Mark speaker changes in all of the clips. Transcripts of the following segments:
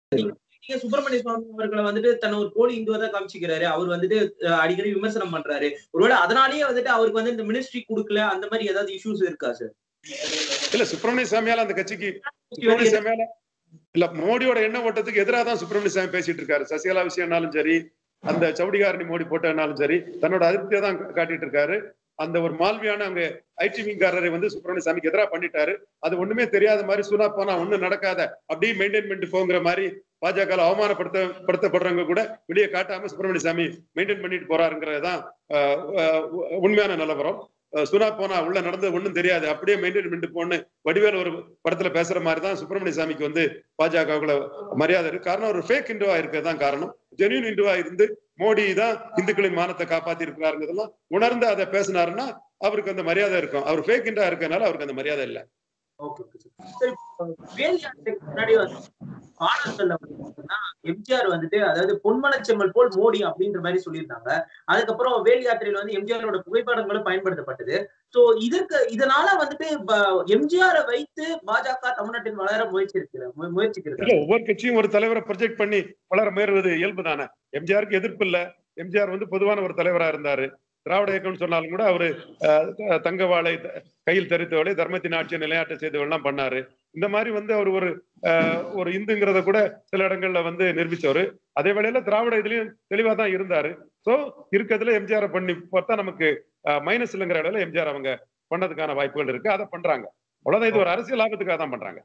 Speaker 1: நீங்க சுப்பிரமணிய சுவாமி அவர்களை வந்துட்டு தன்னை ஒரு போலி இந்துவா தான் காமிச்சிக்கிறாரு அவர் வந்துட்டு அஹ், அடிக்கடி விமர்சனம் பண்றாரு ஒருவேளை அதனாலேயே வந்துட்டு அவருக்கு வந்து இந்த மினிஸ்ட்ரி கொடுக்கல அந்த மாதிரி ஏதாவது இஷ்யூஸ் இருக்கா சார்
Speaker 2: இல்ல சுப்பிரமணிய சாமியால அந்த கட்சிக்கு சுப்பிரமணிய சாமியால இல்ல மோடியோட எண்ண ஓட்டத்துக்கு எதிராக தான் சுப்பிரமணிய சாமி பேசிட்டு இருக்காரு சசிகலா விஷயம்னாலும் சரி அந்த சவுடிகாரணி மோடி போட்டனாலும் சரி தன்னோட அதிருப்தியை தான் காட்டிட்டு இருக்காரு அந்த ஒரு மால்வியான அவங்க ஐடி விங்காரரை வந்து சுப்பிரமணிய சாமிக்கு எதிராக பண்ணிட்டாரு அது ஒண்ணுமே தெரியாத மாதிரி சுனா போனா ஒண்ணும் நடக்காத அப்படியே மெயின்டைன் பண்ணிட்டு போங்கிற மாதிரி பாஜக அவமானப்படுத்த படுத்தப்படுறவங்க கூட வெளியே காட்டாம சுப்பிரமணிய சாமி மெயின்டைன் பண்ணிட்டு போறாருங்கிறது தான் ஆஹ், ஆஹ், உண்மையான நிலவரம் அஹ் சுனா போனா உள்ள நடந்தது ஒண்ணும் தெரியாது அப்படியே மெயின்டைன் பண்ணிட்டு போன்னு வடிவேல் ஒரு படத்துல பேசுற மாதிரி தான் சுப்பிரமணிய சாமிக்கு வந்து பாஜகவுக்குள்ள மரியாதை இருக்கு காரணம் ஒரு ஃபேக் இந்துவா இருக்கிறது காரணம் ஜென்யூன் இந்துவா இருந்து மோடி தான் இந்துக்களின் மானத்தை காப்பாத்தி இருக்கிறாருங்கிறதெல்லாம் உணர்ந்து அதை பேசினாருன்னா அவருக்கு அந்த மரியாதை இருக்கும் அவர் ஃபேக் இந்துவா இருக்கறனால அவருக்கு அந்த மரியாதை இல்லை
Speaker 1: ஓகே ஓகே சார் சரி இப்போ வேல் யாத்திரைக்கு முன்னாடி வந்து பாடல்கள்ல பார்த்தீங்கன்னா எம்ஜிஆர் வந்துட்டு அதாவது பொன்மனச்செம்மல் போல் மோடி அப்படின்ற மாதிரி சொல்லியிருந்தாங்க அதுக்கப்புறம் வேல் யாத்திரையில வந்து எம்ஜிஆரோட புகைப்படங்களும் பயன்படுத்தப்பட்டது சோ இதுக்கு இதனால வந்துட்டு எம்ஜிஆரை வைத்து பாஜக தமிழ்நாட்டில் வளர முயற்சி இருக்கிற முயற்சிக்கிறது
Speaker 2: இல்ல ஒவ்வொரு கட்சியும் ஒரு தலைவரை ப்ரொஜெக்ட் பண்ணி வளர முயறுவது இயல்பு தானே எம்ஜிஆருக்கு எதிர்ப்பு இல்ல எம்ஜிஆர் வந்து பொதுவான ஒரு தலைவரா இருந்தாரு திராவிட இயக்கம்னு சொன்னாலும் கூட அவரு அஹ், தங்க வாழை த- கையில் தரித்தவளை தர்மத்தின் ஆட்சியை நிலையாட்ட செய்தவெல்லாம் பண்ணாரு இந்த மாதிரி வந்து அவர் ஒரு அஹ், ஒரு இந்துங்கிறத கூட சில இடங்கள்ல வந்து நிரூபிச்சவரு அதே வேளையில திராவிட இதுலயும் தெளிவா தான் இருந்தாரு சோ இருக்கிறதுல எம்ஜிஆர் பண்ணி பார்த்தா நமக்கு மைனஸ் இல்லைங்கிற இடத்துல எம்ஜிஆர் அவங்க பண்ணதுக்கான வாய்ப்புகள் இருக்கு அதை பண்றாங்க அவ்வளவுதான் இது ஒரு அரசியல் லாபத்துக்காக தான் பண்றாங்க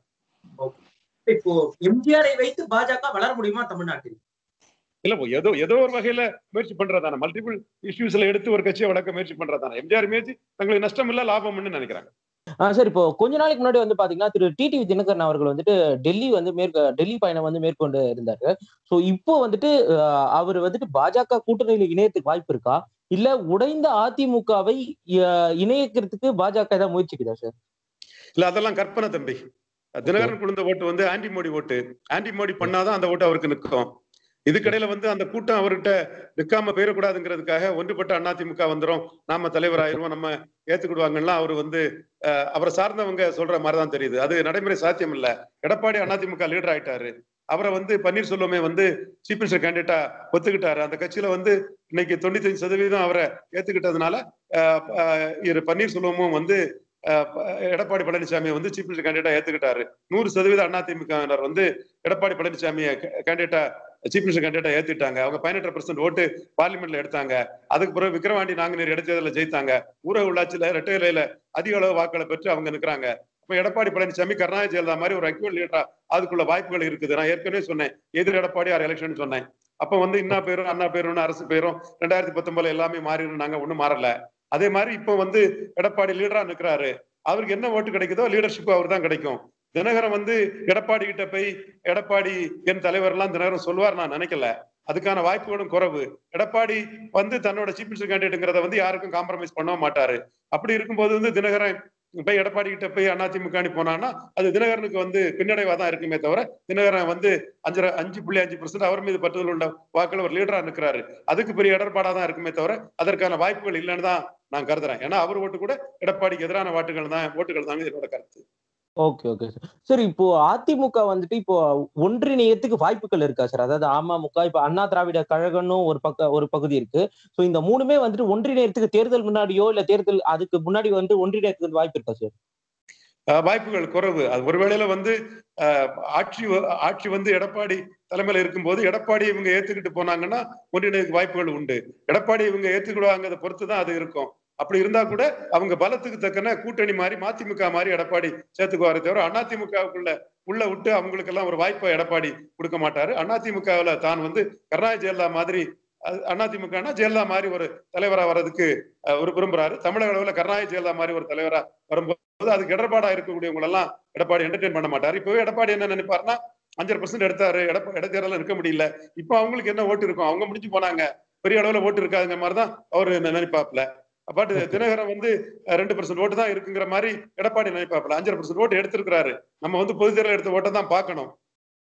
Speaker 1: இப்போ எம்ஜிஆரை வைத்து பாஜக வளர முடியுமா தமிழ்நாட்டில்
Speaker 2: இல்ல ஏதோ ஏதோ ஒரு வகையில முயற்சி பண்றதான மல்டிபிள் இஷ்யூஸ்ல எடுத்து ஒரு கட்சியை வளர்க்க முயற்சி பண்றதான எம்ஜிஆர் முயற்சி தங்களுக்கு நஷ்டம் இல்ல லாபம்னு நினைக்கிறாங்க
Speaker 3: ஆஹ் சார் இப்போ கொஞ்ச நாளைக்கு முன்னாடி வந்து பாத்தீங்கன்னா திரு டிடிவி தினகரன் அவர்கள் வந்துட்டு டெல்லி வந்து மேற்க டெல்லி பயணம் வந்து மேற்கொண்டு இருந்தாரு சோ இப்போ வந்துட்டு ஆஹ் அவர் வந்துட்டு பாஜக கூட்டணியில இணையத்துக்கு வாய்ப்பு இருக்கா இல்ல உடைந்த அதிமுகவை இணையக்கிறதுக்கு பாஜக ஏதாவது முயற்சிக்குதா சார்
Speaker 2: இல்ல அதெல்லாம் கற்பனை தம்பி தினகரன் குழுந்த ஓட்டு வந்து ஆன்டி மோடி ஓட்டு ஆன்டி மோடி பண்ணாதான் அந்த ஓட்டு அவருக்கு நிற்கும் இதுக்கடையில வந்து அந்த கூட்டம் அவர்கிட்ட நிற்காம போயிடக்கூடாதுங்கிறதுக்காக ஒன்றுபட்ட அதிமுக வந்துரும் நாம தலைவர் ஆயிருவோம் நம்ம ஏத்துக்கிடுவாங்கன்னா அவர் வந்து அஹ், அவரை சார்ந்தவங்க சொல்ற மாதிரிதான் தெரியுது அது நடைமுறை சாத்தியம் இல்ல எடப்பாடி அதிமுக லீடர் ஆயிட்டாரு அவரை வந்து பன்னீர்செல்வமே வந்து சீஃப் மினிஸ்டர் கேண்டிடேட்டா ஒத்துக்கிட்டாரு அந்த கட்சியில வந்து இன்னைக்கு தொண்ணூத்தி சதவீதம் அவரை ஏத்துக்கிட்டதுனால அஹ், அஹ், இரு பன்னீர்செல்வமும் வந்து அஹ், எடப்பாடி பழனிசாமியை வந்து சீஃப் மினிஸ்டர் கேண்டிடேட்டா ஏத்துக்கிட்டாரு நூறு சதவீத அதிமுகவினர் வந்து எடப்பாடி பழனிசாமியை கேண்டிடேட்டா சீஃப் மினிஸ்டர் கேண்டிடேட்டா ஏத்திட்டாங்க அவங்க பதினெட்டு பர்சன்ட் ஓட்டு பார்லிமெண்ட்ல எடுத்தாங்க அதுக்கு பிறகு விக்கிரவாண்டி நாங்குநேர் இடைத்தேர்தலில் ஜெயித்தாங்க ஊரக உள்ளாட்சியில இரட்டை இலையில அதிக அளவு வாக்களை பெற்று அவங்க நிக்கிறாங்க இப்ப எடப்பாடி பழனிசாமி கருணாநிதி ஜெயலலிதா மாதிரி ஒரு அக்யூல் லீடரா அதுக்குள்ள வாய்ப்புகள் இருக்குது நான் ஏற்கனவே சொன்னேன் எதிர் எடப்பாடி ஆறு எலெக்ஷன் சொன்னேன் அப்ப வந்து இன்னா பேரும் அண்ணா பேரும் அரசு பேரும் ரெண்டாயிரத்தி பத்தொன்பதுல எல்லாமே மாறிடும் நாங்க ஒண்ணும் மாறல அதே மாதிரி இப்போ வந்து எடப்பாடி லீடரா நிக்கிறாரு அவருக்கு என்ன ஓட்டு கிடைக்குதோ லீடர்ஷிப் அவர் தான் கிடைக்கும் தினகரன் வந்து எடப்பாடி கிட்ட போய் எடப்பாடி என் தலைவர் எல்லாம் தினகரன் சொல்வார் நான் நினைக்கல அதுக்கான வாய்ப்புகளும் குறைவு எடப்பாடி வந்து தன்னோட சீஃப் மினிஸ்டர் கேண்டிடேட்ங்கிறத வந்து யாருக்கும் காம்ப்ரமைஸ் பண்ண மாட்டாரு அப்படி இருக்கும்போது வந்து தினகரன் போய் எடப்பாடி கிட்ட போய் அதிமுக அணி போனான்னா அது தினகரனுக்கு வந்து பின்னடைவா தான் இருக்குமே தவிர தினகரன் வந்து அஞ்சரை அஞ்சு புள்ளி அஞ்சு பர்சன்ட் அவர் மீது பற்றுதல் உள்ள வாக்குல ஒரு லீடரா நிற்கிறாரு அதுக்கு பெரிய இடர்பாடா தான் இருக்குமே தவிர அதற்கான வாய்ப்புகள் இல்லைன்னு தான் நான் கருதுறேன் ஏன்னா அவர் ஓட்டு கூட எடப்பாடிக்கு எதிரான வாட்டுகள் தான் ஓட்டுகள் தான் என்னோட கருத்து
Speaker 3: ஓகே ஓகே சார் சார் இப்போ அதிமுக வந்துட்டு இப்போ ஒன்றிணையத்துக்கு வாய்ப்புகள் இருக்கா சார் அதாவது அமமுக இப்போ அண்ணா திராவிட கழகம்னு ஒரு பக்க ஒரு பகுதி இருக்கு ஸோ இந்த மூணுமே வந்துட்டு ஒன்றிணையத்துக்கு தேர்தல் முன்னாடியோ இல்ல தேர்தல் அதுக்கு முன்னாடி வந்து ஒன்றிணையத்துக்கு வாய்ப்பு இருக்கா சார்
Speaker 2: அஹ் வாய்ப்புகள் குறைவு அது ஒருவேளையில வந்து அஹ், ஆட்சி வ- ஆட்சி வந்து எடப்பாடி தலைமையில இருக்கும்போது எடப்பாடி இவங்க ஏத்துக்கிட்டு போனாங்கன்னா ஒன்றிணைக்கு வாய்ப்புகள் உண்டு எடப்பாடி இவங்க ஏத்துக்கிடுவாங்கிறத பொறுத்து தான் அது இருக்கும் அப்படி இருந்தா கூட அவங்க பலத்துக்கு தக்கன கூட்டணி மாதிரி மதிமுக மாதிரி எடப்பாடி சேர்த்துக்குவாரே தவிர அதிமுகவுக்குள்ள உள்ள விட்டு அவங்களுக்கு எல்லாம் ஒரு வாய்ப்பை எடப்பாடி கொடுக்க மாட்டாரு அதிமுகவுல தான் வந்து கருணாநிதி ஜெயலலிதா மாதிரி அதிமுகனா ஜெயலலிதா மாதிரி ஒரு தலைவரா வர்றதுக்கு அஹ், ஒரு விரும்புறாரு தமிழக அளவுல கருணாநிதி ஜெயலலிதா மாதிரி ஒரு தலைவரா வரும்போது அதுக்கு இடர்பாடா இருக்கக்கூடியவங்க எல்லாம் எடப்பாடி என்டர்டெயின் பண்ண மாட்டாரு இப்பவே எடப்பாடி என்ன நினைப்பாருன்னா அஞ்சரை பர்சன்ட் எடுத்தாரு எடப்பா இடைத்தேர்தல இருக்க முடியல இப்போ அவங்களுக்கு என்ன ஓட்டு இருக்கும் அவங்க முடிஞ்சு போனாங்க பெரிய அளவுல ஓட்டு இருக்காதுங்கிற மாதிரி தான் அவரு நினைப்பாப்ல பட் தினகரன் வந்து அஹ், ரெண்டு பர்சன்ட் ஓட்டு தான் இருக்குங்கிற மாதிரி எடப்பாடி நினைப்பாப்ல அஞ்சரை பர்சன்ட் ஓட்டு எடுத்திருக்கிறாரு நம்ம வந்து பொது தேர்தல் எடுத்த ஓட்டை தான் பார்க்கணும்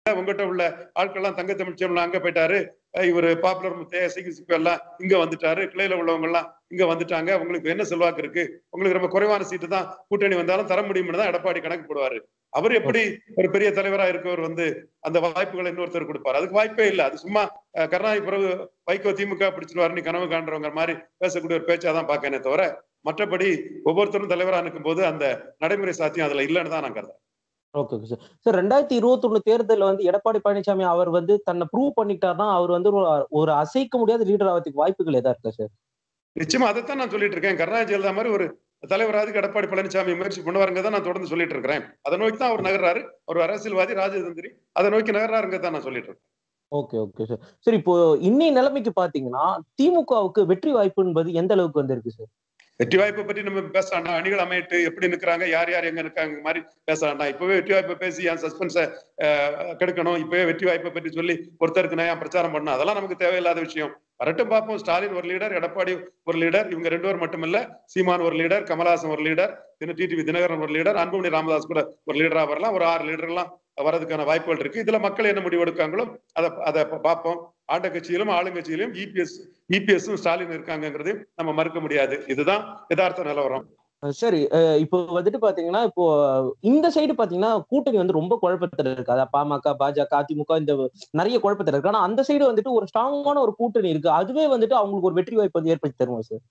Speaker 2: உங்ககிட்ட உள்ள ஆட்கள்லாம் தங்க தமிழ்ச்செல்வன் அங்க போயிட்டாரு அஹ் இவரு பாப்புலர் முத்தைய சிகிச்சை எல்லாம் இங்க வந்துட்டாரு கிளையில உள்ளவங்க எல்லாம் இங்க வந்துட்டாங்க உங்களுக்கு என்ன செல்வாக்கு இருக்கு உங்களுக்கு ரொம்ப குறைவான சீட்டு தான் கூட்டணி வந்தாலும் தர முடியும்னு தான் எடப்பாடி கணக்கு போடுவாரு அவர் எப்படி ஒரு பெரிய தலைவரா இருக்கவர் வந்து அந்த வாய்ப்புகளை இன்னொருத்தர் கொடுப்பாரு அதுக்கு வாய்ப்பே இல்லை அது சும்மா அஹ், கருணாநிதி பிறகு வைகோ திமுக பிடிச்சிருவாரு நீ கனவு காண்றவங்க மாதிரி பேசக்கூடிய ஒரு பேச்சாதான் பார்க்கனே தவிர மற்றபடி ஒவ்வொருத்தரும் தலைவரா நிற்கும் போது அந்த நடைமுறை சாத்தியம் அதுல இல்லைன்னு தான் நான் கருதுறேன்
Speaker 3: ஓகே ஓகே சார் சார் ரெண்டாயிரத்தி இருபத்தி ஒண்ணு தேர்தலில் வந்து எடப்பாடி பழனிசாமி அவர் வந்து தன்னை ப்ரூவ் பண்ணிட்டாருன்னா அவர் வந்து ஒரு- ஒரு அசைக்க முடியாத லீடர் ஆகிறதுக்கு வாய்ப்புகள் எதா இருக்கா சார்
Speaker 2: நிச்சயமா அதைத்தான் நான் சொல்லிட்டு இருக்கேன் கருணாநிதி ஜெயலலிதா மாதிரி ஒரு தலைவராதுக்கு எடப்பாடி பழனிசாமி முயற்சி பண்ணுவாருங்க தான் நான் தொடர்ந்து சொல்லிட்டு இருக்கிறேன் அதை நோக்கி தான் அவர் நகர்றாரு ஒரு அரசியல்வாதி ராஜதந்திரி அதை நோக்கி நகர்றாருங்க தான் நான் சொல்லிட்டு இருக்கேன்
Speaker 3: ஓகே ஓகே சார் சரி இப்போ இன்னைய நிலைமைக்கு பாத்தீங்கன்னா திமுகவுக்கு வெற்றி வாய்ப்பு என்பது எந்த அளவுக்கு வந்திருக்கு சார்
Speaker 2: வெற்றி வாய்ப்பை பற்றி நம்ம பேச வேண்டாம் அணிகள் அமையிட்டு எப்படி நிக்கிறாங்க யார் யார் எங்க இருக்காங்க மாதிரி பேச வேண்டாம் இப்பவே வெற்றி வாய்ப்பை பேசி என் சஸ்பென்ஸை கெடுக்கணும் இப்பவே வெற்றி வாய்ப்பை பற்றி சொல்லி ஒருத்தருக்கு நான் ஏன் பிரச்சாரம் பண்ணணும் அதெல்லாம் நமக்கு தேவையில்லாத விஷயம் வரட்டும் பார்ப்போம் ஸ்டாலின் ஒரு லீடர் எடப்பாடி ஒரு லீடர் இவங்க ரெண்டு பேர் மட்டுமில்ல சீமான் ஒரு லீடர் கமலஹாசன் ஒரு லீடர் தின டிடிவி தினகரன் ஒரு லீடர் அன்புமணி ராமதாஸ் கூட ஒரு லீடரா வரலாம் ஒரு ஆறு லீடர்லாம் வரதுக்கான வாய்ப்புகள் இருக்கு இதுல மக்கள் என்ன முடிவு எடுக்காங்களோ அதை அதை பார்ப்போம் ஆண்ட கட்சியிலும் ஆளுங்கட்சியிலும் இபிஎஸ் இபிஎஸும் ஸ்டாலின் இருக்காங்கங்கிறதையும் நம்ம மறுக்க முடியாது இதுதான் யதார்த்த நிலவரம்
Speaker 3: அஹ் சரி அஹ் இப்போ வந்துட்டு பாத்தீங்கன்னா இப்போ இந்த சைடு பாத்தீங்கன்னா கூட்டணி வந்து ரொம்ப குழப்பத்துல இருக்கு அதாவது பாமக பாஜக அதிமுக இந்த நிறைய குழப்பத்துல இருக்கு ஆனா அந்த சைடு வந்துட்டு ஒரு ஸ்ட்ராங்கான ஒரு கூட்டணி இருக்கு அதுவே வந்துட்டு அவங்களுக்கு ஒரு வெற்றி வாய்ப்பு வந்து ஏற்படுத்தி தருமா சார்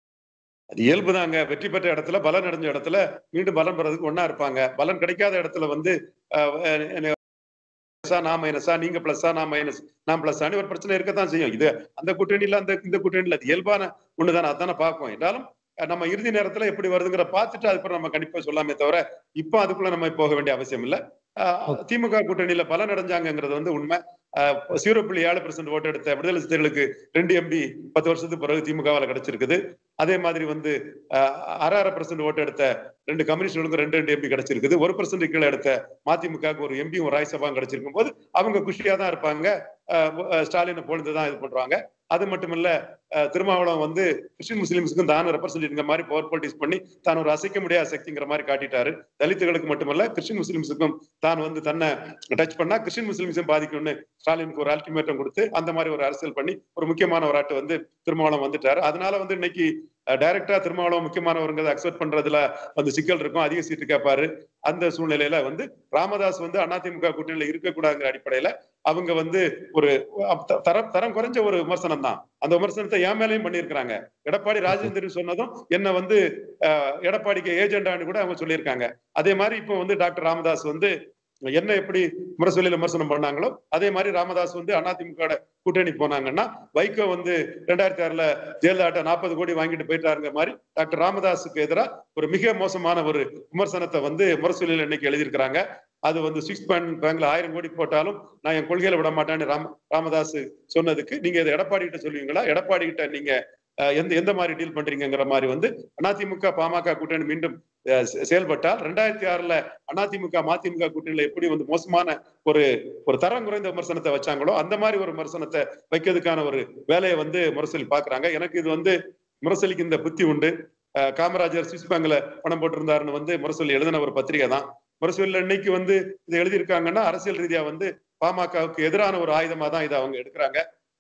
Speaker 2: அது இயல்புதாங்க வெற்றி பெற்ற இடத்துல பலன் அடைஞ்ச இடத்துல மீண்டும் பலன் பெறதுக்கு ஒண்ணா இருப்பாங்க பலன் கிடைக்காத இடத்துல வந்து அஹ், அஹ், பிளஸ்ஸா நான் மைனஸா நீங்க பிளஸ்ஸா நான் மைனஸ் நான் பிளஸ்ஸான்னு ஒரு பிரச்சனை இருக்கத்தான் செய்யும் இது அந்த கூட்டணியில அந்த இந்த கூட்டணியில அது இயல்பான ஒண்ணுதானே அதானே பார்ப்போம் என்றாலும் அஹ், நம்ம இறுதி நேரத்துல எப்படி வருதுங்கிற பார்த்துட்டு அதுக்கப்புறம் நம்ம கண்டிப்பா சொல்லாமே தவிர இப்போ அதுக்குள்ள நம்ம போக வேண்டிய அவசியம் இல்ல அஹ், திமுக கூட்டணியில பலன் அடைஞ்சாங்கிறது வந்து உண்மை ஜீரோ புள்ளி ஏழு பெர்சென்ட் ஓட்டு எடுத்த விடுதலை சிறுத்தைகளுக்கு ரெண்டு எம்பி பத்து வருஷத்துக்கு பிறகு திமுகவில் கிடைச்சிருக்குது அதே மாதிரி வந்து அஹ், அரை அரை பெர்சென்ட் ஓட்டு எடுத்த ரெண்டு கம்யூனிஸ்டுகளுக்கும் ரெண்டு ரெண்டு எம்பி கிடைச்சிருக்குது ஒரு பெர்சென்ட் கீழே எடுத்த மதிமுகவுக்கு ஒரு எம்பியும் ஒரு ராஜ்யசபாவும் கிடைச்சிருக்கும் போது அவங்க குஷியா தான் இருப்பாங்க அஹ், அஹ், ஸ்டாலினை பொழுது தான் இது பண்றாங்க அது மட்டும் இல்ல அஹ், திருமாவளவன் வந்து கிறிஸ்டின் முஸ்லிம்ஸுக்கும் தான் ரெப்ரசன்டேட்டிவ் மாதிரி பவர் பாலிட்டிக்ஸ் பண்ணி தான் ஒரு அசைக்க முடியாத சக்திங்கிற மாதிரி காட்டிட்டாரு தலித்துகளுக்கு மட்டுமல்ல கிறிஸ்டின் முஸ்லிம்ஸுக்கும் தான் வந்து தன்னை டச் பண்ணா கிறிஸ்டின் முஸ்லிம்ஸும் பாதிக்கும்னு ஸ்டாலினுக்கு ஒரு அல்டிமேட்டம் கொடுத்து அந்த மாதிரி ஒரு அரசியல் பண்ணி ஒரு முக்கியமான ஒரு ஆட்டு வந்து திருமாவளவன் வந்துட்டாரு அதனால வந்து இன்னைக்கு டைரக்டா திருமாவளவன் முக்கியமானவருங்கிறத அக்செப்ட் பண்றதுல வந்து சிக்கல் இருக்கும் அதிக சீட்டு கேட்பாரு அந்த சூழ்நிலையில வந்து ராமதாஸ் வந்து அதிமுக கூட்டணியில இருக்கக்கூடாதுங்கிற அடிப்படையில அவங்க வந்து ஒரு அப்- தரம் தரம் குறைஞ்ச ஒரு விமர்சனம் தான் அந்த விமர்சனத்தை என் மேலையும் பண்ணியிருக்கிறாங்க எடப்பாடி ராஜேந்திரன் சொன்னதும் என்ன வந்து அஹ், எடப்பாடிக்கு ஏஜெண்டான்னு கூட அவங்க சொல்லியிருக்காங்க அதே மாதிரி இப்போ வந்து டாக்டர் ராமதாஸ் வந்து என்ன எப்படி முரசொலியில விமர்சனம் பண்ணாங்களோ அதே மாதிரி ராமதாஸ் வந்து அதிமுக கூட்டணி போனாங்கன்னா வைகோ வந்து ரெண்டாயிரத்தி ஆறுல ஜெயலலிதாட்ட நாற்பது கோடி வாங்கிட்டு போயிட்டாருங்க மாதிரி டாக்டர் ராமதாஸுக்கு எதிராக ஒரு மிக மோசமான ஒரு விமர்சனத்தை வந்து முரசொலியில இன்னைக்கு எழுதியிருக்கிறாங்க அது வந்து சிக்ஸ் பாயிண்ட் பேங்க்ல ஆயிரம் கோடி போட்டாலும் நான் என் கொள்கையில விட மாட்டேன்னு ராம ராமதாஸ் சொன்னதுக்கு நீங்க இதை எடப்பாடி கிட்ட சொல்லுவீங்களா எடப்பாடி கிட்ட நீங்க அஹ், எந்த எந்த மாதிரி டீல் பண்றீங்கிற மாதிரி வந்து அதிமுக பாமக கூட்டணி மீண்டும் அஹ், செ- செயல்பட்டால் ரெண்டாயிரத்தி ஆறுல அதிமுக மதிமுக கூட்டணியில எப்படி வந்து மோசமான ஒரு ஒரு தரம் குறைந்த விமர்சனத்தை வச்சாங்களோ அந்த மாதிரி ஒரு விமர்சனத்தை வைக்கிறதுக்கான ஒரு வேலையை வந்து முரசொலி பாக்குறாங்க எனக்கு இது வந்து முரசொலிக்கு இந்த புத்தி உண்டு அஹ், காமராஜர் சுவிஸ் பேங்க்ல பணம் போட்டிருந்தாருன்னு வந்து முரசொலி எழுதின ஒரு பத்திரிகை தான் முரசொலியில இன்னைக்கு வந்து இதை எழுதியிருக்காங்கன்னா அரசியல் ரீதியா வந்து பாமகவுக்கு எதிரான ஒரு ஆயுதமா தான் இதை அவங்க எடுக்கிறாங்க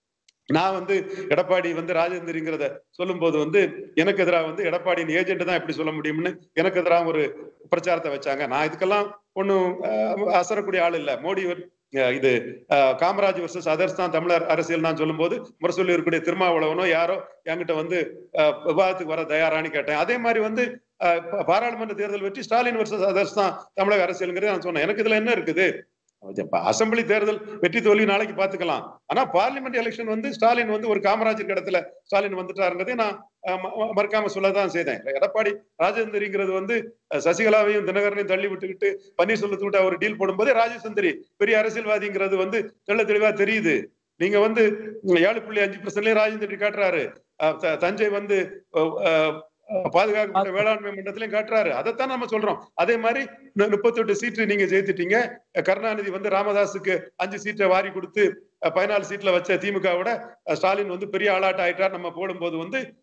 Speaker 2: நான் வந்து எடப்பாடி வந்து ராஜேந்திரிங்கிறத சொல்லும்போது வந்து எனக்கு எதிராக வந்து எடப்பாடியின் ஏஜென்ட் தான் எப்படி சொல்ல முடியும்னு எனக்கு எதிராக ஒரு பிரச்சாரத்தை வச்சாங்க நான் இதுக்கெல்லாம் ஒன்றும் அசரக்கூடிய ஆள் இல்லை மோடி ஒரு- அஹ் இது அஹ், காமராஜ் வர்சஸ் அதர்ஸ் தான் தமிழர் அரசியல் நான் சொல்லும்போது முரசொல்லி இருக்கக்கூடிய திருமாவளவனோ யாரோ என்கிட்ட வந்து அஹ், விவாதத்துக்கு வர தயாரான்னு கேட்டேன் அதே மாதிரி வந்து அஹ், பா- பாராளுமன்ற தேர்தல் வெற்றி ஸ்டாலின் வர்சஸ் அதர்ஸ் தான் தமிழக அரசியலுங்கிறத நான் சொன்னேன் எனக்கு இதுல என்ன இருக்குது இப்ப அசெம்பிளி தேர்தல் வெற்றி தோல்வி நாளைக்கு பாத்துக்கலாம் ஆனா பார்லிமெண்ட் எலெக்ஷன் வந்து ஸ்டாலின் வந்து ஒரு காமராஜர் இடத்துல ஸ்டாலின் வந்துட்டாருங்கிறதை நான் அஹ், ம- ம- மறக்காம சொல்லதான் செய்தேன் எடப்பாடி ராஜேந்திரிங்கிறது வந்து அஹ், சசிகலாவையும் தினகரனையும் தள்ளி விட்டுக்கிட்டு பன்னீர்செல்வத்து விட்டு அவர் டீல் போடும்போது ராஜசுந்தரி பெரிய அரசியல்வாதிங்கிறது வந்து தெள்ள தெளிவா தெரியுது நீங்க வந்து உம், ஏழு புள்ளி அஞ்சு பர்சன்ட்லயே ராஜேந்திரி காட்டுறாரு அஹ், த- தஞ்சை வந்து அஹ், அஹ், பாதுகாக்கப்பட்ட வேளாண்மை மன்றத்திலையும் காட்டுறாரு அதைத்தான் நம்ம சொல்றோம் அதே மாதிரி முப்பத்தெட்டு சீட்டு நீங்க ஜெயித்துட்டீங்க கருணாநிதி வந்து ராமதாஸுக்கு அஞ்சு சீட்டை வாரி கொடுத்து அஹ், பதினாலு சீட்ல வச்ச திமுகவோட அஹ், ஸ்டாலின் வந்து பெரிய ஆளாட்ட ஆயிட்டார் நம்ம போடும்போது வந்து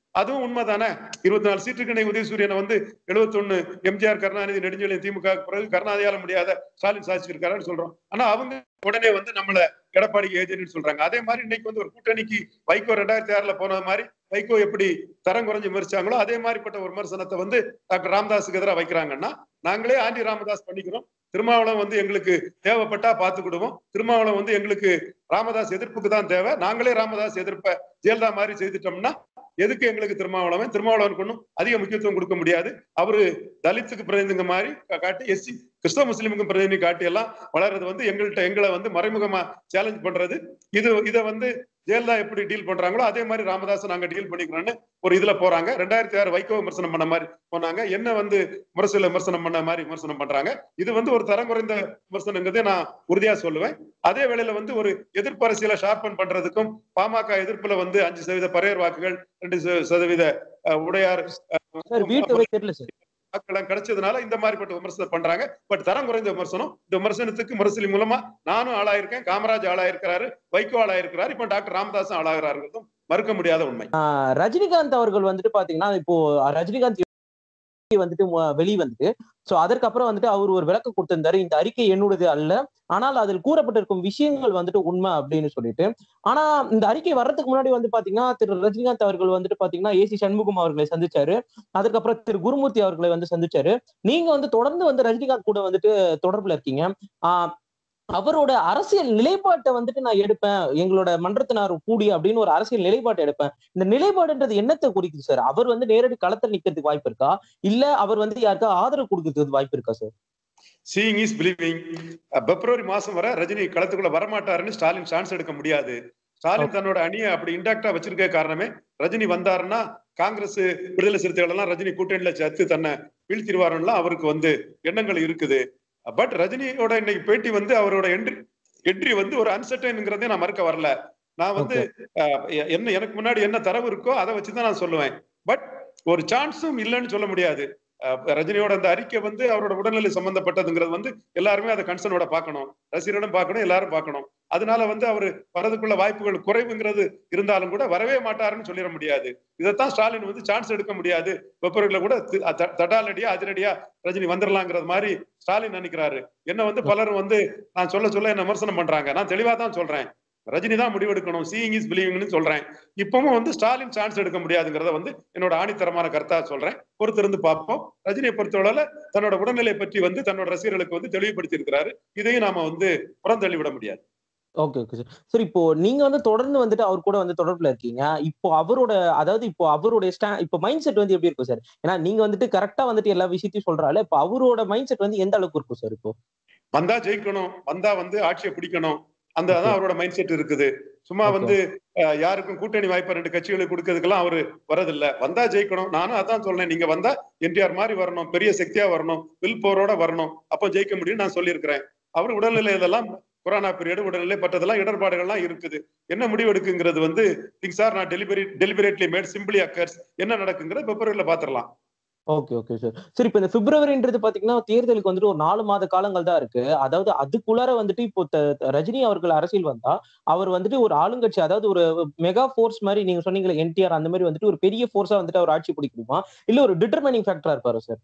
Speaker 2: அதுவும் உண்மைதானே இருபத்தி நாலு சீட்டுக்கு உதயசூரியனை வந்து எழுபத்தொன்னு எம்ஜிஆர் கருணாநிதி நெடுஞ்செழியன் திமுக பிறகு கருணாநிதியால முடியாத ஸ்டாலின் சாதிச்சிருக்காருன்னு சொல்றோம் ஆனா அவங்க உடனே வந்து நம்மள எடப்பாடி ஏஜென்ட் சொல்றாங்க அதே மாதிரி இன்னைக்கு வந்து ஒரு கூட்டணிக்கு வைகோ ரெண்டாயிரத்தி ஆறுல போன மாதிரி வைகோ எப்படி தரம் குறைஞ்சு விமர்சிச்சாங்களோ அதே மாதிரிப்பட்ட ஒரு விமர்சனத்தை வந்து டாக்டர் ராமதாஸுக்கு எதிராக வைக்கிறாங்கன்னா நாங்களே ஆண்டி ராமதாஸ் பண்ணிக்கிறோம் திருமாவளம் வந்து எங்களுக்கு தேவைப்பட்டா பாத்துக்கிடுவோம் திருமாவளம் வந்து எங்களுக்கு ராமதாஸ் எதிர்ப்புக்கு தான் தேவை நாங்களே ராமதாஸ் எதிர்ப்ப ஜெயலலிதா மாதிரி செய்துட்டோம்னா எதுக்கு எங்களுக்கு திருமாவளவன் திருமாவளவனுக்கு ஒன்றும் அதிக முக்கியத்துவம் கொடுக்க முடியாது அவரு தலித்துக்கு பிரதிநிதிங்க மாதிரி கா- காட்டி எஸ்சி கிறிஸ்தவ முஸ்லீமுக்கும் பிரதிநிதி காட்டி எல்லாம் வளர்றது வந்து எங்கள்கிட்ட எங்களை வந்து மறைமுகமா சேலஞ்ச் பண்றது இது இதை வந்து ஜெயலலிதா எப்படி டீல் பண்றாங்களோ அதே மாதிரி ராமதாஸ் நாங்க டீல் பண்ணிக்கிறோம்னு ஒரு இதுல போறாங்க ரெண்டாயிரத்தி ஆறு வைகோ விமர்சனம் பண்ண மாதிரி போனாங்க என்ன வந்து முரசில விமர்சனம் பண்ண மாதிரி விமர்சனம் பண்றாங்க இது வந்து ஒரு தரம் குறைந்த விமர்சனங்கிறதே நான் உறுதியா சொல்லுவேன் அதே வேளையில வந்து ஒரு எதிர்ப்பு அரசியலை ஷார்பன் பண்றதுக்கும் பாமக எதிர்ப்புல வந்து அஞ்சு சதவீத பரையர் வாக்குகள் ரெண்டு ச- சதவீத அஹ், உடையார்
Speaker 3: சார் வீட்டு தெரியல சார்
Speaker 2: வாக்குகள் கிடைச்சதுனால இந்த மாதிரிப்பட்ட விமர்சனம் பண்றாங்க பட் தரம் குறைந்த விமர்சனம் இந்த விமர்சனத்துக்கு முரசொலி மூலமா நானும் ஆளாயிருக்கேன் காமராஜ் ஆளாயிருக்கிறாரு வைகோ ஆளாயிருக்கிறாரு இப்ப டாக்டர் ராமதாஸும் ஆளாகிறாருங்கிறதும் மறுக்க முடியாத உண்மை
Speaker 3: ஆஹ் ரஜினிகாந்த் அவர்கள் வந்துட்டு பாத்தீங்கன்னா இப்போ ரஜினிகாந்த் வந்துட்டு மு- வெளிய வந்துட்டு சோ அதற்கப்புறம் வந்துட்டு அவர் ஒரு விளக்கம் கொடுத்திருந்தாரு இந்த அறிக்கை என்னுடையது அல்ல ஆனால் அதில் கூறப்பட்டிருக்கும் விஷயங்கள் வந்துட்டு உண்மை அப்படின்னு சொல்லிட்டு ஆனா இந்த அறிக்கை வர்றதுக்கு முன்னாடி வந்து பாத்தீங்கன்னா திரு ரஜினிகாந்த் அவர்கள் வந்துட்டு பாத்தீங்கன்னா ஏசி சண்முகம் அவர்களை சந்திச்சாரு அதுக்கப்புறம் திரு குருமூர்த்தி அவர்களை வந்து சந்திச்சாரு நீங்க வந்து தொடர்ந்து வந்து ரஜினிகாந்த் கூட வந்துட்டு தொடர்புல இருக்கீங்க ஆஹ் அவரோட அரசியல் நிலைப்பாட்டை வந்துட்டு நான் எடுப்பேன் எங்களோட மன்றத்தினார் கூடி அப்படின்னு ஒரு அரசியல் நிலைப்பாட்டை எடுப்பேன் இந்த நிலைப்பாடுன்றது என்னத்தை குறிக்குது சார் அவர் வந்து நேரடி களத்தில் நிக்கிறதுக்கு வாய்ப்பு இருக்கா இல்ல அவர் வந்து யாருக்கா ஆதரவு கொடுக்கறதுக்கு வாய்ப்பு இருக்கா சார்
Speaker 2: சீயிங் இஸ் பிலீவிங் பிப்ரவரி மாசம் வரை ரஜினி களத்துக்குள்ள வரமாட்டாருன்னு ஸ்டாலின் சான்ஸ் எடுக்க முடியாது ஸ்டாலின் தன்னோட அணியை அப்படி இன்டாக்டா வச்சிருக்க காரணமே ரஜினி வந்தாருன்னா காங்கிரஸ் விடுதலை சிறுத்தைகள் எல்லாம் ரஜினி கூட்டணியில சேர்த்து தன்னை வீழ்த்திடுவாருலாம் அவருக்கு வந்து எண்ணங்கள் இருக்குது பட் ரஜினியோட இன்னைக்கு பேட்டி வந்து அவரோட என்ட்ரி என்ட்ரி வந்து ஒரு அன்சர்டைன்ங்கிறதே நான் மறுக்க வரல நான் வந்து அஹ், எ- என்ன எனக்கு முன்னாடி என்ன தரவு இருக்கோ அதை வச்சுதான் நான் சொல்லுவேன் பட் ஒரு சான்ஸும் இல்லைன்னு சொல்ல முடியாது அஹ், ரஜினியோட அந்த அறிக்கை வந்து அவரோட உடல்நிலை சம்பந்தப்பட்டதுங்கிறது வந்து எல்லாருமே அதை கன்சர்னோட பார்க்கணும் ரசிகரிடம் பார்க்கணும் எல்லாரும் பார்க்கணும் அதனால வந்து அவர் வரதுக்குள்ள வாய்ப்புகள் குறைவுங்கிறது இருந்தாலும் கூட வரவே மாட்டாருன்னு சொல்லிட முடியாது இதைத்தான் ஸ்டாலின் வந்து சான்ஸ் எடுக்க முடியாது வெப்பரில் கூட தி- த- தடாலடியா அதிரடியா ரஜினி வந்துடலாங்கிறது மாதிரி ஸ்டாலின் நினைக்கிறாரு என்ன வந்து பலரும் வந்து நான் சொல்ல சொல்ல என்ன விமர்சனம் பண்றாங்க நான் தெளிவா தான் சொல்றேன் ரஜினி தான் முடிவெடுக்கணும் சீயிங் இஸ் பிலீவிங்னு சொல்றேன் இப்பவும் வந்து ஸ்டாலின் சான்ஸ் எடுக்க முடியாதுங்கிறத வந்து என்னோட ஆணித்தரமான கருத்தா சொல்றேன் பொறுத்திருந்து பார்ப்போம் ரஜினியை பொறுத்தவரை தன்னோட உடல்நிலை பற்றி வந்து தன்னோட ரசிகர்களுக்கு வந்து தெளிவுபடுத்தி இருக்கிறாரு இதையும் நாம வந்து புறந்தள்ளி விட முடியாது
Speaker 3: ஓகே ஓகே சார் சார் இப்போ நீங்க வந்து தொடர்ந்து வந்துட்டு அவர் கூட வந்து தொடர்புல இருக்கீங்க இப்போ அவரோட அதாவது இப்போ அவருடைய ஸ்டா இப்போ மைண்ட் செட் வந்து எப்படி இருக்கும் சார் ஏன்னா நீங்க வந்துட்டு கரெக்டா வந்துட்டு எல்லா விஷயத்தையும் சொல்றாரு இப்போ அவரோட மைண்ட் செட் வந்து எந்த அளவுக்கு இருக்கும் சார் இப்போ
Speaker 2: வந்தா ஜெயிக்கணும் வந்தா வந்து ஆட்சியை பிடிக்கணும் அந்த
Speaker 3: Okay.
Speaker 2: அதான் அவரோட மைண்ட் செட் இருக்குது சும்மா
Speaker 3: Okay.
Speaker 2: வந்து அஹ், யாருக்கும் கூட்டணி வாய்ப்பு ரெண்டு கட்சிகளுக்கு கொடுக்கறதுக்கெல்லாம் அவரு வரதில்ல வந்தா ஜெயிக்கணும் நானும் அதான் சொல்றேன் நீங்க வந்தா என்டிஆர் மாதிரி வரணும் பெரிய சக்தியா வரணும் வில் போரோட வரணும் அப்போ ஜெயிக்க முடியும் நான் சொல்லியிருக்கிறேன் அவர் உடல்நிலை இதெல்லாம் கொரோனா பீரியட் உடல்நிலை பட்டதெல்லாம் இடர்பாடுகள்லாம் இருக்குது என்ன முடிவு எடுக்குங்கிறது வந்து things are not deliber deliberately made simply occurs என்ன நடக்குங்கிறது பிப்ரவரியில பாத்திரலாம்
Speaker 3: ஓகே ஓகே சார் சார் இப்போ இந்த பிப்ரவரின்றது பாத்தீங்கன்னா தேர்தலுக்கு வந்துட்டு ஒரு நாலு மாத காலங்கள் தான் இருக்கு அதாவது அதுக்குள்ளார வந்துட்டு இப்போ த- த- ரஜினி அவர்கள் அரசியல் வந்தா அவர் வந்துட்டு ஒரு ஆளுங்கட்சி அதாவது ஒரு மெகா ஃபோர்ஸ் மாதிரி நீங்க சொன்னீங்களே என்டிஆர் அந்த மாதிரி வந்துட்டு ஒரு பெரிய ஃபோர்ஸா வந்துட்டு அவர் ஆட்சி பிடிக்கணுமா இல்ல ஒரு டிட்டர்மினிங் ஃபேக்டரா இருப்பாரு சார்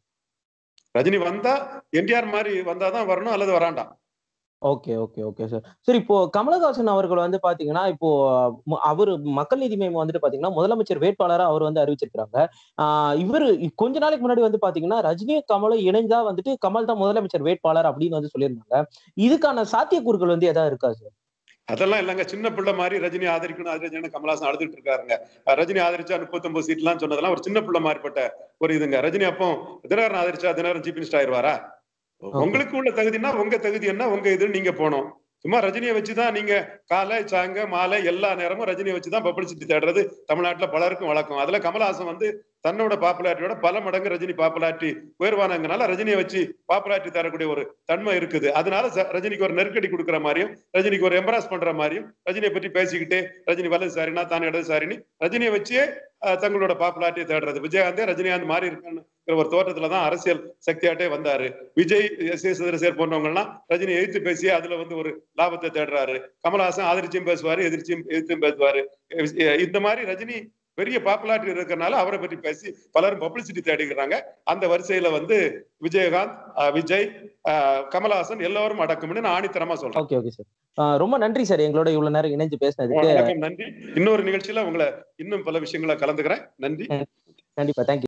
Speaker 2: ரஜினி வந்தா என்டிஆர் மாதிரி வந்தாதான் வரணும் அல்லது வராண்டாம்
Speaker 3: ஓகே ஓகே ஓகே சார் சரி இப்போ கமலஹாசன் அவர்கள் வந்து பாத்தீங்கன்னா இப்போ ம- அவரு மக்கள் நீதி மையம் வந்துட்டு பாத்தீங்கன்னா முதலமைச்சர் வேட்பாளரா அவர் வந்து அறிவிச்சிருக்காங்க ஆஹ் இவரு கொஞ்ச நாளைக்கு முன்னாடி வந்து பாத்தீங்கன்னா ரஜினியும் கமலும் இணைஞ்சா வந்துட்டு கமல் தான் முதலமைச்சர் வேட்பாளர் அப்படின்னு வந்து சொல்லியிருந்தாங்க இதுக்கான சாத்தியக்கூறுகள் வந்து எதாவது இருக்கா சார்
Speaker 2: அதெல்லாம் இல்லைங்க சின்ன பிள்ளை மாதிரி ரஜினி ஆதரிக்கணும் ஆதரிச்சேன்னு கமலாசன் அழுதுட்டு இருக்காருங்க அஹ் ரஜினி ஆதரிச்சா முப்பத்தொன்பது சீட்லாம் சொன்னதெல்லாம் ஒரு சின்ன பிள்ளை மாதிரிப்பட்ட ஒரு இதுங்க ரஜினி அப்போ தினகரன் ஆதரிச்சா தினகரன் சீஃப் மினிஸ்டர் ஆயிருவாரா உங்களுக்கு உள்ள தகுதினா உங்க தகுதி என்ன உங்க இது நீங்க போகணும் சும்மா ரஜினியை வச்சுதான் நீங்க காலை சாங்க மாலை எல்லா நேரமும் ரஜினியை வச்சுதான் பப்ளிசிட்டி தேடுறது தமிழ்நாட்டுல பலருக்கும் வழக்கம் அதுல கமலஹாசன் வந்து தன்னோட பாப்புலாரிட்டியோட பல மடங்கு ரஜினி பாப்புலாரிட்டி உயர்வானங்கனால ரஜினியை வச்சு பாப்புலாரிட்டி தரக்கூடிய ஒரு தன்மை இருக்குது அதனால ச- ரஜினிக்கு ஒரு நெருக்கடி கொடுக்குற மாதிரியும் ரஜினிக்கு ஒரு எம்பராஸ் பண்ற மாதிரியும் ரஜினியை பற்றி பேசிக்கிட்டே ரஜினி வலதுசாரினா தான் இடதுசாரின்னு ரஜினியை வச்சே அஹ், தங்களோட பாப்புலாரிட்டியை தேடுறது விஜயகாந்தே ரஜினிகாந்த் மாறி இருக்கான்னு ஒரு தோற்றத்துல தான் அரசியல் சக்தியாட்டே வந்தாரு விஜய் எஸ் ஏ சந்திரசேகர் போன்றவங்க எல்லாம் ரஜினி எதிர்த்து பேசி அதுல வந்து ஒரு லாபத்தை தேடுறாரு கமலஹாசன் ஆதரிச்சும் பேசுவாரு எதிர்ச்சியும் எதிர்த்தும் பேசுவாரு அஹ் இந்த மாதிரி ரஜினி பெரிய பாப்புலாரிட்டி இருக்கிறனால அவரை பற்றி பேசி பலரும் பப்ளிசிட்டி தேடிக்கிறாங்க அந்த வரிசையில வந்து விஜயகாந்த் அஹ், விஜய் அஹ், கமலஹாசன் எல்லாரும் அடக்கும்னு நான் ஆணித்தரமா சொல்றேன்
Speaker 3: ஓகே ஓகே சார் ரொம்ப நன்றி சார் எங்களோட இவ்வளவு நேரம் இணைஞ்சு பேசினதுக்கு
Speaker 2: வணக்கம் நன்றி இன்னொரு நிகழ்ச்சியில உங்களை இன்னும் பல விஷயங்களை கலந்துக்கிறேன் நன்றி
Speaker 3: கண்டிப்பா தேங்க்யூ